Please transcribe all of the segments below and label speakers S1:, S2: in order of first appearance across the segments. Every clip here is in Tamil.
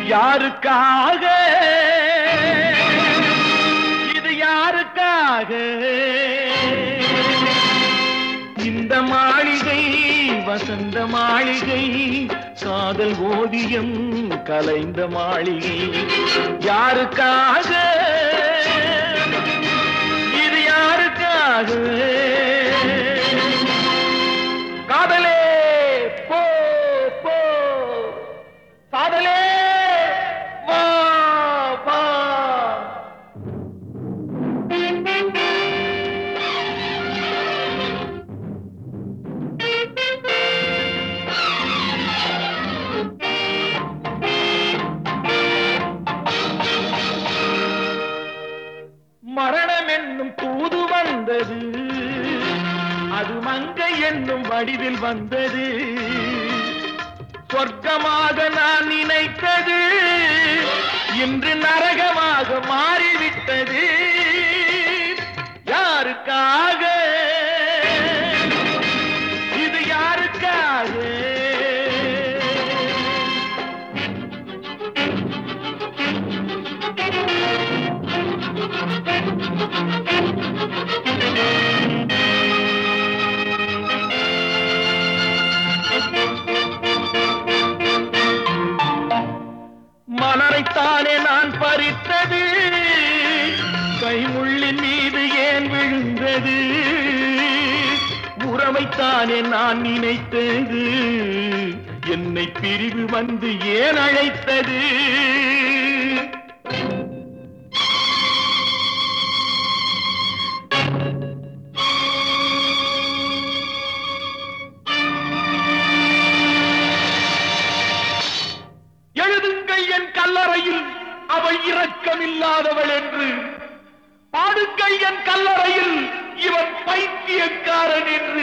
S1: யாருக்காக இது யாருக்காக இந்த மாளிகை வசந்த மாளிகை காதல் ஓவியம் கலைந்த மாளிகை யாருக்காக இது யாருக்காக காதலே போ போ காதலே வா வா மரணம் என்னும் தூது வந்தது அது மங்கை என்னும் வடிவில் வந்தது சொர்க்கமாக நான் நினைத்தது இன்று நரகமாக மாறிவிட்டது யாருக்காக இது யாருக்காக மலரைத்தானே நான் பறித்தது கைமுள்ளின் மீது ஏன் விழுந்தது உறவைத்தானே நான் நினைத்தது என்னை பிரிவு வந்து ஏன் அழைத்தது எழுதுங்கள் என் கல்லறையில் அவள் இரக்கமில்லாதவள் என்று பாடுங்கள் என் கல்லறையில் இவன் பைத்தியக்காரன் என்று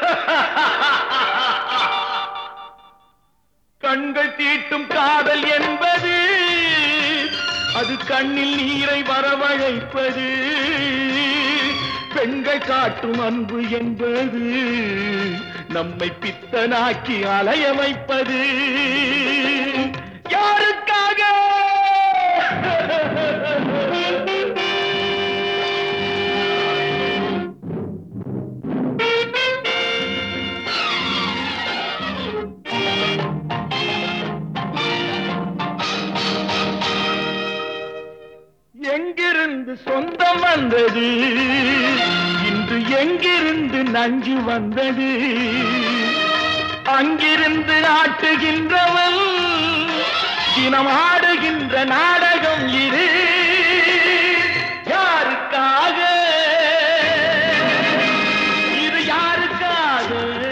S1: கண்கள் தீட்டும் காதல் என்பது அது கண்ணில் நீரை வரவழைப்பது பெண்கள் காட்டும் அன்பு என்பது நம்மை பித்தனாக்கி அலைய வைப்பது யாருக்காக எங்கிருந்து சொந்தம் வந்தது இன்று எங்கிருந்து நஞ்சு வந்தது அங்கிருந்து ஆட்டுகின்றவன் தினம் ஆடுகின்ற நாடகம் இது யாருக்காக இது யாருக்காக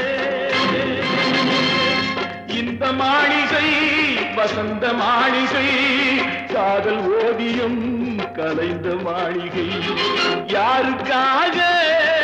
S1: இந்த மாளிகை வசந்த மாளிகை காதல் ஓவியம் கலைந்த மாளிகை யாருக்காக